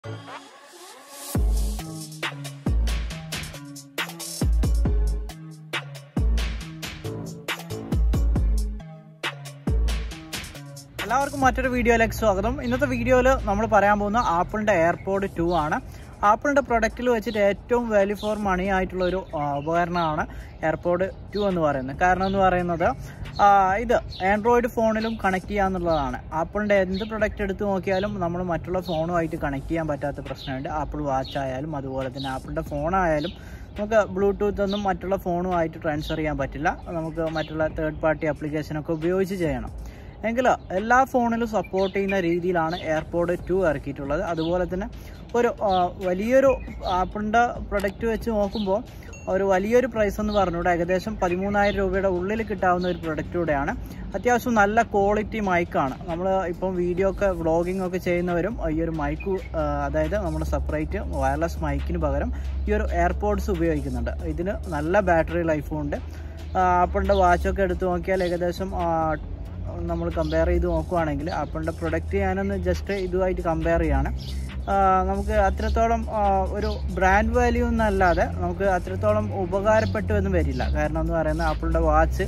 എല്ലാവർക്കും മറ്റൊരു വീഡിയോയിലേക്ക് സ്വാഗതം ഇന്നത്തെ വീഡിയോയിൽ നമ്മൾ പറയാൻ പോകുന്ന ആപ്പിളിൻ്റെ എയർപോഡ് ടു ആണ് ആപ്പിളിൻ്റെ പ്രൊഡക്റ്റിൽ വെച്ചിട്ട് ഏറ്റവും വാല്യൂ ഫോർ മണി ആയിട്ടുള്ള ഒരു ആ, ഉപകരണമാണ് എയർപോഡ് ടു എന്ന് പറയുന്നത് കാരണം എന്ന് പറയുന്നത് ആ, ഇത് ആൻഡ്രോയിഡ് ഫോണിലും കണക്ട് ചെയ്യാന്നുള്ളതാണ് ആപ്പിളിൻ്റെ എന്ത് പ്രൊഡക്റ്റ് എടുത്ത് നോക്കിയാലും നമ്മൾ മറ്റുള്ള ഫോണുമായിട്ട് കണക്ട് ചെയ്യാൻ പറ്റാത്ത പ്രശ്നമുണ്ട് ആപ്പിൾ വാച്ച് ആയാലും അതുപോലെ തന്നെ ആപ്പിളിൻ്റെ ഫോണായാലും നമുക്ക് ബ്ലൂടൂത്ത് ഒന്നും മറ്റുള്ള ഫോണുമായിട്ട് ട്രാൻസ്ഫർ ചെയ്യാൻ പറ്റില്ല നമുക്ക് മറ്റുള്ള തേർഡ് പാർട്ടി ആപ്ലിക്കേഷനൊക്കെ ഉപയോഗിച്ച് ചെയ്യണം എങ്കിൽ എല്ലാ ഫോണിലും സപ്പോർട്ട് ചെയ്യുന്ന രീതിയിലാണ് എയർപോഡ് ടു ഇറക്കിയിട്ടുള്ളത് അതുപോലെ തന്നെ ഒരു ആ, വലിയൊരു ആപ്പിളിൻ്റെ പ്രൊഡക്റ്റ് വെച്ച് നോക്കുമ്പോൾ ഒരു വലിയൊരു പ്രൈസ് എന്ന് പറഞ്ഞുകൂടെ ഏകദേശം പതിമൂന്നായിരം രൂപയുടെ ഉള്ളിൽ കിട്ടാവുന്ന ഒരു പ്രൊഡക്റ്റ് കൂടെയാണ് അത്യാവശ്യം നല്ല ക്വാളിറ്റി മൈക്കാണ് നമ്മൾ ഇപ്പം വീഡിയോ ഒക്കെ വ്ളോഗിംഗ് ഒക്കെ ചെയ്യുന്നവരും ഈ ഒരു മൈക്ക് അതായത് നമ്മൾ സെപ്പറേറ്റ് വയർലെസ് മൈക്കിന് പകരം ഈ ഒരു എയർപോഡ്സ് ഉപയോഗിക്കുന്നുണ്ട് ഇതിന് നല്ല ബാറ്ററി ലൈഫും ഉണ്ട് ആപ്പിളിൻ്റെ വാച്ചൊക്കെ എടുത്ത് നോക്കിയാൽ ഏകദേശം ആ, നമ്മൾ കമ്പയർ ചെയ്ത് നോക്കുവാണെങ്കിൽ ആപ്പിളിൻ്റെ പ്രൊഡക്റ്റ് ഞാനൊന്ന് ജസ്റ്റ് ഇതുമായിട്ട് കമ്പയർ ചെയ്യാണ് ആ, നമുക്ക് അത്രത്തോളം ആ, ഒരു ബ്രാൻഡ് വാല്യൂ എന്നല്ലാതെ നമുക്ക് അത്രത്തോളം ഉപകാരപ്പെട്ടു എന്ന് വരില്ല കാരണം എന്ന് പറയുന്നത് ആപ്പിളിൻ്റെ വാച്ച്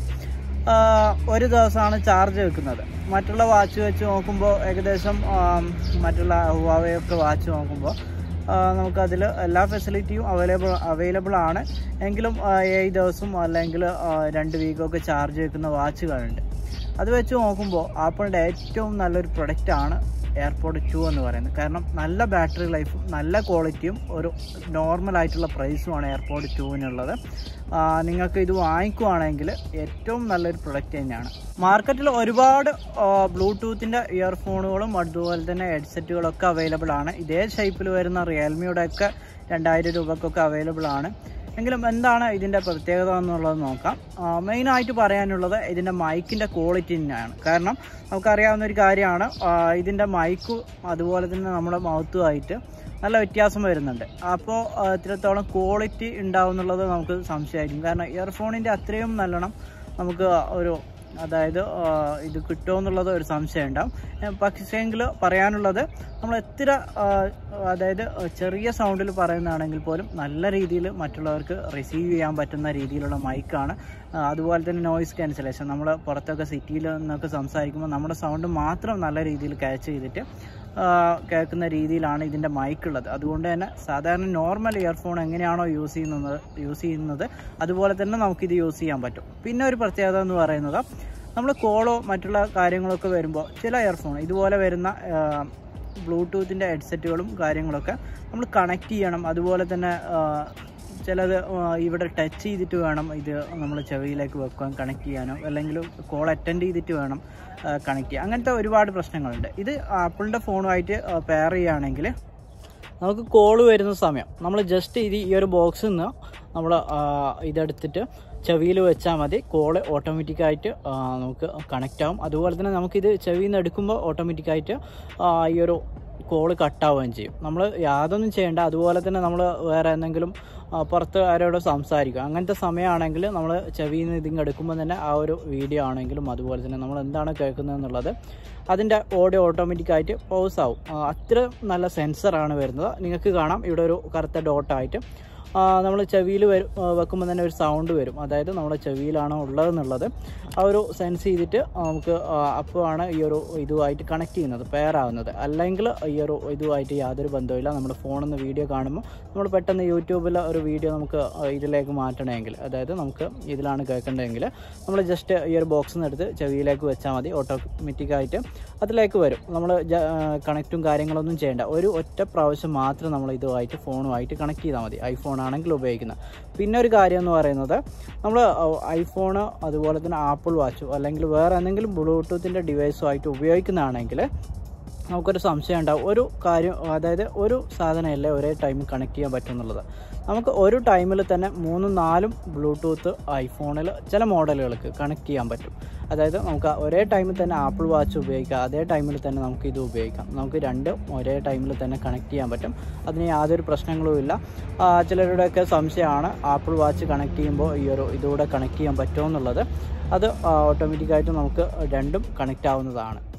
ഒരു ദിവസമാണ് ചാർജ് വെക്കുന്നത് മറ്റുള്ള വാച്ച് വെച്ച് നോക്കുമ്പോൾ ഏകദേശം ആ, മറ്റുള്ള ഹുവാവയൊക്കെ വാച്ച് നോക്കുമ്പോൾ നമുക്കതിൽ എല്ലാ ഫെസിലിറ്റിയും അവൈലബിൾ അവൈലബിൾ ആണ് എങ്കിലും ആ, ഏഴ് ദിവസം അല്ലെങ്കിൽ ആ, രണ്ട് വീക്കൊക്കെ ചാർജ് വെക്കുന്ന വാച്ചുകളുണ്ട് അത് വെച്ച് നോക്കുമ്പോൾ ആപ്പിളിൻ്റെ ഏറ്റവും നല്ലൊരു പ്രൊഡക്റ്റാണ് എയർപോഡ് ടു എന്ന് പറയുന്നത് കാരണം നല്ല ബാറ്ററി ലൈഫും നല്ല ക്വാളിറ്റിയും ഒരു നോർമൽ ആയിട്ടുള്ള പ്രൈസുമാണ് എയർപോഡ് ടുവിനുള്ളത് നിങ്ങൾക്ക് ഇത് വാങ്ങിക്കുവാണെങ്കിൽ ഏറ്റവും നല്ലൊരു പ്രൊഡക്റ്റ് തന്നെയാണ് മാർക്കറ്റിൽ ഒരുപാട് ബ്ലൂടൂത്തിൻ്റെ ഇയർഫോണുകളും അതുപോലെ തന്നെ ഹെഡ്സെറ്റുകളൊക്കെ അവൈലബിൾ ആണ് ഇതേ ഷേപ്പിൽ വരുന്ന റിയൽമിയുടെ ഒക്കെ രണ്ടായിരം രൂപക്കൊക്കെ അവൈലബിൾ ആണ് എങ്കിലും എന്താണ് ഇതിൻ്റെ പ്രത്യേകത എന്നുള്ളത് നോക്കാം മെയിനായിട്ട് പറയാനുള്ളത് ഇതിൻ്റെ മൈക്കിൻ്റെ ക്വാളിറ്റി തന്നെയാണ് കാരണം നമുക്കറിയാവുന്ന ഒരു കാര്യമാണ് ആ, ഇതിൻ്റെ മൈക്ക് അതുപോലെ തന്നെ നമ്മുടെ മൗത്തുമായിട്ട് നല്ല വ്യത്യാസം വരുന്നുണ്ട് അപ്പോൾ ഇത്രത്തോളം ക്വാളിറ്റി ഉണ്ടാവും എന്നുള്ളത് നമുക്ക് സംശയമായിരിക്കും കാരണം ഇയർഫോണിൻ്റെ അത്രയും നല്ലോണം നമുക്ക് ഒരു അതായത് ആ, ഇത് കിട്ടുമോ എന്നുള്ളത് ഒരു സംശയം ഉണ്ടാവും പക്ഷേങ്കിൽ പറയാനുള്ളത് നമ്മൾ എത്ര ആ, അതായത് ചെറിയ സൗണ്ടിൽ പറയുന്നതാണെങ്കിൽ പോലും നല്ല രീതിയിൽ മറ്റുള്ളവർക്ക് റിസീവ് ചെയ്യാൻ പറ്റുന്ന രീതിയിലുള്ള മൈക്കാണ് അതുപോലെ തന്നെ നോയിസ് ക്യാൻസലേഷൻ നമ്മൾ പുറത്തൊക്കെ സിറ്റിയിൽ നിന്നൊക്കെ സംസാരിക്കുമ്പോൾ നമ്മുടെ സൗണ്ട് മാത്രം നല്ല രീതിയിൽ ക്യാച്ച് ചെയ്തിട്ട് ആ, കേൾക്കുന്ന രീതിയിലാണ് ഇതിൻ്റെ മൈക്കുള്ളത് അതുകൊണ്ട് തന്നെ സാധാരണ നോർമൽ ഇയർഫോൺ എങ്ങനെയാണോ യൂസ് ചെയ്യുന്നത് യൂസ് ചെയ്യുന്നത് അതുപോലെ തന്നെ നമുക്കിത് യൂസ് ചെയ്യാൻ പറ്റും പിന്നെ ഒരു പ്രത്യേകത എന്ന് പറയുന്നത് നമ്മൾ കോളോ മറ്റുള്ള കാര്യങ്ങളൊക്കെ വരുമ്പോൾ ചില ഇയർഫോൺ ഇതുപോലെ വരുന്ന ബ്ലൂടൂത്തിൻ്റെ ഹെഡ്സെറ്റുകളും കാര്യങ്ങളൊക്കെ നമ്മൾ കണക്ട് ചെയ്യണം അതുപോലെ തന്നെ ആ, ചിലത് ആ, ഇവിടെ ടച്ച് ചെയ്തിട്ട് വേണം ഇത് നമ്മൾ ചെവിയിലേക്ക് വെക്കാൻ കണക്ട് ചെയ്യാനോ അല്ലെങ്കിൽ കോൾ അറ്റൻഡ് ചെയ്തിട്ട് വേണം കണക്ട് ചെയ്യാൻ അങ്ങനത്തെ ഒരുപാട് പ്രശ്നങ്ങളുണ്ട് ഇത് ആപ്പിളിൻ്റെ ഫോണുമായിട്ട് പെയർ ചെയ്യുകയാണെങ്കിൽ നമുക്ക് കോൾ വരുന്ന സമയം നമ്മൾ ജസ്റ്റ് ഇത് ഈ ഒരു ബോക്സിൽ നിന്ന് നമ്മൾ ഇതെടുത്തിട്ട് ചെവിയിൽ വെച്ചാൽ മതി കോള് ഓട്ടോമാറ്റിക്കായിട്ട് നമുക്ക് കണക്റ്റ് ആവും അതുപോലെ തന്നെ നമുക്കിത് ചെവിയിൽ നിന്ന് എടുക്കുമ്പോൾ ഓട്ടോമാറ്റിക്കായിട്ട് ഈ ഒരു കോള് കട്ടാവുകയും ചെയ്യും നമ്മൾ യാതൊന്നും ചെയ്യേണ്ട അതുപോലെ തന്നെ നമ്മൾ വേറെ എന്തെങ്കിലും ആ, പുറത്ത് ആരോട് സംസാരിക്കും അങ്ങനത്തെ സമയമാണെങ്കിൽ നമ്മൾ ചെവിയിൽ നിന്ന് ഇതിങ്ങ് എടുക്കുമ്പോൾ തന്നെ ആ ഒരു വീഡിയോ ആണെങ്കിലും അതുപോലെ തന്നെ നമ്മൾ എന്താണ് കേൾക്കുന്നത് എന്നുള്ളത് അതിൻ്റെ ഓഡിയോ ഓട്ടോമാറ്റിക്കായിട്ട് പൗസ് ആവും ആ, അത്ര നല്ല സെൻസറാണ് വരുന്നത് നിങ്ങൾക്ക് കാണാം ഇവിടെ ഒരു കറുത്ത ഡോട്ടായിട്ട് നമ്മൾ ചെവിയിൽ വരും വെക്കുമ്പോൾ തന്നെ ഒരു സൗണ്ട് വരും അതായത് നമ്മുടെ ചെവിയിലാണോ ഉള്ളതെന്നുള്ളത് ആ ഒരു സെൻസ് ചെയ്തിട്ട് നമുക്ക് അപ്പോഴാണ് ഈ ഒരു ഇതുമായിട്ട് കണക്ട് ചെയ്യുന്നത് പെയർ ആവുന്നത് അല്ലെങ്കിൽ ഈ ഒരു ഇതുമായിട്ട് യാതൊരു ബന്ധവുമില്ല നമ്മുടെ ഫോണിൽ നിന്ന് വീഡിയോ കാണുമ്പോൾ നമ്മൾ പെട്ടെന്ന് യൂട്യൂബിൽ ഒരു വീഡിയോ നമുക്ക് ആ, ഇതിലേക്ക് മാറ്റണമെങ്കിൽ അതായത് നമുക്ക് ഇതിലാണ് കേൾക്കേണ്ടതെങ്കിൽ നമ്മൾ ജസ്റ്റ് ഈ ഒരു ബോക്സിൽ നിന്ന് എടുത്ത് ചെവിയിലേക്ക് വെച്ചാൽ മതി ഓട്ടോമാറ്റിക്കായിട്ട് അതിലേക്ക് വരും നമ്മൾ കണക്റ്റും കാര്യങ്ങളൊന്നും ചെയ്യേണ്ട ഒരു ഒറ്റ പ്രാവശ്യം മാത്രം നമ്മൾ ഇതുമായിട്ട് ഫോണുമായിട്ട് കണക്ട് ചെയ്താൽ മതി ഐഫോൺ ആണെങ്കിൽ ഉപയോഗിക്കുന്നത് പിന്നെ ഒരു കാര്യം എന്ന് പറയുന്നത് നമ്മൾ ഐഫോൺ അതുപോലെ തന്നെ ആപ്പിൾ വാച്ചോ അല്ലെങ്കിൽ വേറെ എന്തെങ്കിലും ബ്ലൂടൂത്തിൻ്റെ ഡിവൈസുമായിട്ട് ഉപയോഗിക്കുന്നതാണെങ്കിൽ നമുക്കൊരു സംശയം ഉണ്ടാവും ഒരു കാര്യം അതായത് ഒരു സാധനമല്ലേ ഒരേ ടൈമിൽ കണക്ട് ചെയ്യാൻ പറ്റും എന്നുള്ളത് നമുക്ക് ഒരു ടൈമിൽ തന്നെ മൂന്നും നാലും ബ്ലൂടൂത്ത് ഐഫോണിൽ ചില മോഡലുകൾക്ക് കണക്ട് ചെയ്യാൻ പറ്റും അതായത് നമുക്ക് ഒരേ ടൈമിൽ തന്നെ ആപ്പിൾ വാച്ച് ഉപയോഗിക്കാം അതേ ടൈമിൽ തന്നെ നമുക്ക് ഇത് ഉപയോഗിക്കാം നമുക്ക് രണ്ടും ഒരേ ടൈമിൽ തന്നെ കണക്ട് ചെയ്യാൻ പറ്റും അതിന് യാതൊരു പ്രശ്നങ്ങളും ഇല്ല ആ, ചിലരുടെയൊക്കെ സംശയമാണ് ആപ്പിൾ വാച്ച് കണക്ട് ചെയ്യുമ്പോൾ ഈ ഒരു ഇതുകൂടെ കണക്ട് ചെയ്യാൻ പറ്റുമോ എന്നുള്ളത് അത് ഓട്ടോമാറ്റിക്കായിട്ട് നമുക്ക് രണ്ടും കണക്റ്റ് ആവുന്നതാണ്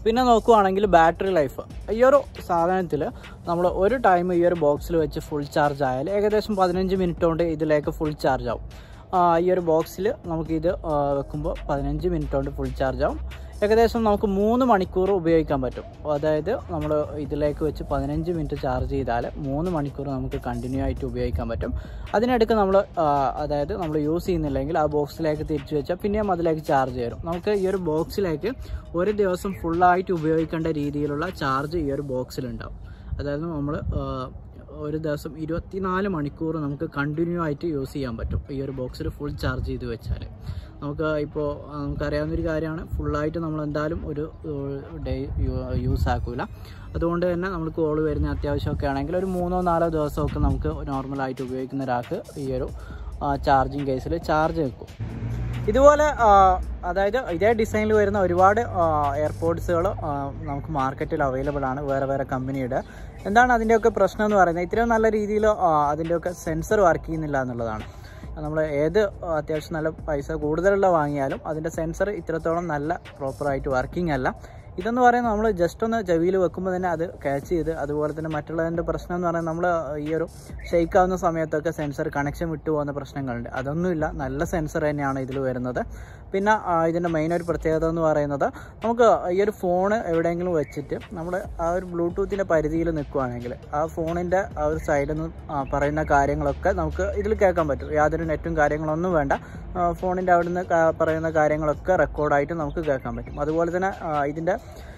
പിന്നെ നോക്കുവാണെങ്കിൽ ബാറ്ററി ലൈഫ് ഈ ഒരു സാധനത്തിൽ നമ്മൾ ഒരു ടൈം ഈ ഒരു ബോക്സിൽ വെച്ച് ഫുൾ ചാർജ് ആയാൽ ഏകദേശം പതിനഞ്ച് മിനിറ്റ് കൊണ്ട് ഇതിലേക്ക് ഫുൾ ചാർജ് ആവും ആ, ഈ ഒരു ബോക്സിൽ നമുക്കിത് ആ, വെക്കുമ്പോൾ പതിനഞ്ച് മിനിറ്റ് കൊണ്ട് ഫുൾ ചാർജ് ആവും ഏകദേശം നമുക്ക് മൂന്ന് മണിക്കൂർ ഉപയോഗിക്കാൻ പറ്റും അതായത് നമ്മൾ ഇതിലേക്ക് വെച്ച് പതിനഞ്ച് മിനിറ്റ് ചാർജ് ചെയ്താൽ മൂന്ന് മണിക്കൂർ നമുക്ക് കണ്ടിന്യൂ ആയിട്ട് ഉപയോഗിക്കാൻ പറ്റും അതിനിടയ്ക്ക് നമ്മൾ അതായത് നമ്മൾ യൂസ് ചെയ്യുന്നില്ലെങ്കിൽ ആ ബോക്സിലേക്ക് തിരിച്ചു വെച്ചാൽ പിന്നെയും അതിലേക്ക് ചാർജ് ചെയ്യും നമുക്ക് ഈ ഒരു ബോക്സിലേക്ക് ഒരു ദിവസം ഫുള്ളായിട്ട് ഉപയോഗിക്കേണ്ട രീതിയിലുള്ള ചാർജ് ഈ ഒരു ബോക്സിലുണ്ടാവും അതായത് നമ്മൾ ഒരു ദിവസം ഇരുപത്തിനാല് മണിക്കൂർ നമുക്ക് കണ്ടിന്യൂ ആയിട്ട് യൂസ് ചെയ്യാൻ പറ്റും ഈ ഒരു ബോക്സിൽ ഫുൾ ചാർജ് ചെയ്ത് വെച്ചാൽ നമുക്ക് ഇപ്പോൾ നമുക്കറിയാവുന്നൊരു കാര്യമാണ് ഫുള്ളായിട്ട് നമ്മൾ എന്തായാലും ഒരു ഡേ യൂസ് ആക്കൂല അതുകൊണ്ട് തന്നെ നമ്മൾ കോൾ വരുന്ന അത്യാവശ്യമൊക്കെ ആണെങ്കിൽ ഒരു മൂന്നോ നാലോ ദിവസമൊക്കെ നമുക്ക് നോർമലായിട്ട് ഉപയോഗിക്കുന്ന ഒരാൾക്ക് ഈ ഒരു ചാർജിങ് കേസിൽ ചാർജ് വെക്കും ഇതുപോലെ ആ, അതായത് ഇതേ ഡിസൈനിൽ വരുന്ന ഒരുപാട് എയർപോർട്സുകൾ നമുക്ക് മാർക്കറ്റിൽ അവൈലബിൾ ആണ് വേറെ വേറെ കമ്പനിയുടെ എന്താണ് അതിൻ്റെയൊക്കെ പ്രശ്നം എന്ന് പറയുന്നത് ഇത്രയും നല്ല രീതിയിൽ അതിൻ്റെയൊക്കെ സെൻസർ വർക്ക് ചെയ്യുന്നില്ല എന്നുള്ളതാണ് നമ്മൾ ഏത് അത്യാവശ്യം നല്ല പൈസ കൂടുതലുള്ള വാങ്ങിയാലും അതിൻ്റെ സെൻസർ ഇത്രത്തോളം നല്ല പ്രോപ്പറായിട്ട് വർക്കിംഗ് അല്ല ഇതെന്ന് പറയുന്നത് നമ്മൾ ജസ്റ്റ് ഒന്ന് ചെവിയിൽ വെക്കുമ്പോൾ തന്നെ അത് ക്യാച്ച് ചെയ്ത് അതുപോലെ തന്നെ മറ്റുള്ളതിൻ്റെ പ്രശ്നം എന്ന് പറയുന്നത് നമ്മൾ ഈ ഒരു ഷെയ്ക്ക് ആവുന്ന സമയത്തൊക്കെ സെൻസർ കണക്ഷൻ വിട്ടു പോകുന്ന പ്രശ്നങ്ങളുണ്ട് അതൊന്നുമില്ല നല്ല സെൻസർ തന്നെയാണ് ഇതിൽ വരുന്നത് പിന്നെ ആ, ഇതിൻ്റെ മെയിൻ ഒരു പ്രത്യേകത എന്ന് പറയുന്നത് നമുക്ക് ഈ ഒരു ഫോൺ എവിടെയെങ്കിലും വെച്ചിട്ട് നമ്മൾ ആ ഒരു ബ്ലൂടൂത്തിൻ്റെ പരിധിയിൽ നിൽക്കുകയാണെങ്കിൽ ആ ഫോണിൻ്റെ ആ ഒരു സൈഡിൽ നിന്ന് ആ, പറയുന്ന കാര്യങ്ങളൊക്കെ നമുക്ക് ഇതിൽ കേൾക്കാൻ പറ്റും യാതൊരു നെറ്റും കാര്യങ്ങളൊന്നും വേണ്ട ഫോണിൻ്റെ അവിടെ നിന്ന് പറയുന്ന കാര്യങ്ങളൊക്കെ റെക്കോർഡായിട്ട് നമുക്ക് കേൾക്കാൻ പറ്റും അതുപോലെ തന്നെ ആ, ഇതിൻ്റെ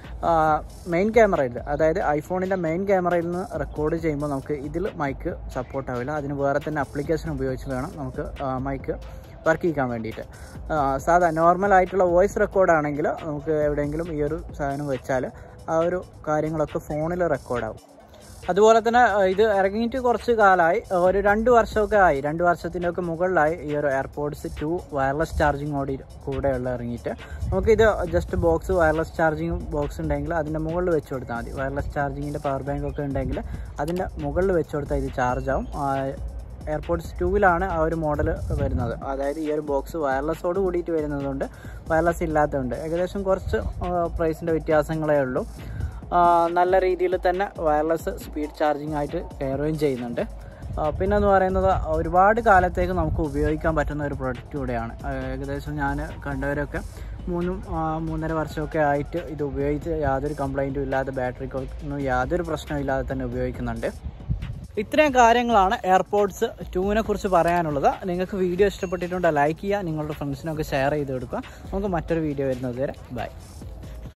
മെയിൻ ക്യാമറയിൽ അതായത് ഐഫോണിൻ്റെ മെയിൻ ക്യാമറയിൽ നിന്ന് റെക്കോർഡ് ചെയ്യുമ്പോൾ നമുക്ക് ഇതിൽ മൈക്ക് സപ്പോർട്ട് ആവില്ല അതിന് വേറെ തന്നെ ആപ്ലിക്കേഷൻ ഉപയോഗിച്ച് വേണം നമുക്ക് മൈക്ക് വർക്ക് ചെയ്യിക്കാൻ വേണ്ടിയിട്ട് ആ, സാധാ നോർമൽ ആയിട്ടുള്ള വോയിസ് റെക്കോർഡാണെങ്കിൽ നമുക്ക് എവിടെയെങ്കിലും ഈ ഒരു സാധനം വെച്ചാൽ ആ ഒരു കാര്യങ്ങളൊക്കെ ഫോണിൽ റെക്കോർഡാവും അതുപോലെ തന്നെ ആ, ഇത് ഇറങ്ങിയിട്ട് കുറച്ച് കാലമായി ഒരു രണ്ട് വർഷമൊക്കെ ആയി രണ്ട് വർഷത്തിൻ്റെ ഒക്കെ മുകളിലായി ഈ ഒരു എയർപോർട്സ് ടു വയർലെസ് ചാർജിങ്ങോട് കൂടെയുള്ള ഇറങ്ങിയിട്ട് നമുക്കിത് just box wireless charging box ഉണ്ടെങ്കിൽ അതിൻ്റെ മുകളിൽ വെച്ച് കൊടുത്താൽ മതി വയർലെസ് ചാർജിങ്ങിൻ്റെ പവർ ബാങ്ക് ഒക്കെ ഉണ്ടെങ്കിൽ അതിൻ്റെ മുകളിൽ വെച്ച് കൊടുത്താൽ ഇത് ചാർജ് ആവും ആ, എയർപോർട്സ് ടൂവിലാണ് ആ ഒരു മോഡൽ വരുന്നത് അതായത് ഈ ഒരു ബോക്സ് വയർലെസ്സോട് കൂടിയിട്ട് വരുന്നതുകൊണ്ട് വയർലെസ് ഇല്ലാത്തതുണ്ട് ഏകദേശം കുറച്ച് പ്രൈസിൻ്റെ വ്യത്യാസങ്ങളേ ഉള്ളൂ ആ, നല്ല രീതിയിൽ തന്നെ വയർലെസ് സ്പീഡ് ചാർജിങ് ആയിട്ട് കയറുകയും ചെയ്യുന്നുണ്ട് ആ, പിന്നെന്ന് പറയുന്നത് ഒരുപാട് കാലത്തേക്ക് നമുക്ക് ഉപയോഗിക്കാൻ പറ്റുന്ന ഒരു പ്രൊഡക്റ്റ് കൂടെയാണ് ആ, ഏകദേശം ഞാൻ കണ്ടവരൊക്കെ മൂന്നും ആ, മൂന്നര വർഷമൊക്കെ ആയിട്ട് ഇത് ഉപയോഗിച്ച് യാതൊരു കംപ്ലൈൻറ്റും ഇല്ലാതെ ബാറ്ററിക്കൊന്നും യാതൊരു പ്രശ്നവും ഇല്ലാതെ തന്നെ ഉപയോഗിക്കുന്നുണ്ട് ഇത്രയും കാര്യങ്ങളാണ് എയർപോർട്സ് ടൂവിനെ കുറിച്ച് പറയാനുള്ളത് നിങ്ങൾക്ക് വീഡിയോ ഇഷ്ടപ്പെട്ടിട്ടുണ്ടെങ്കിൽ ലൈക്ക് ചെയ്യുക നിങ്ങളുടെ ഫ്രണ്ട്സിനൊക്കെ ഷെയർ ചെയ്ത് കൊടുക്കുക നമുക്ക് മറ്റൊരു വീഡിയോ വരുന്നത് വരെ ബൈ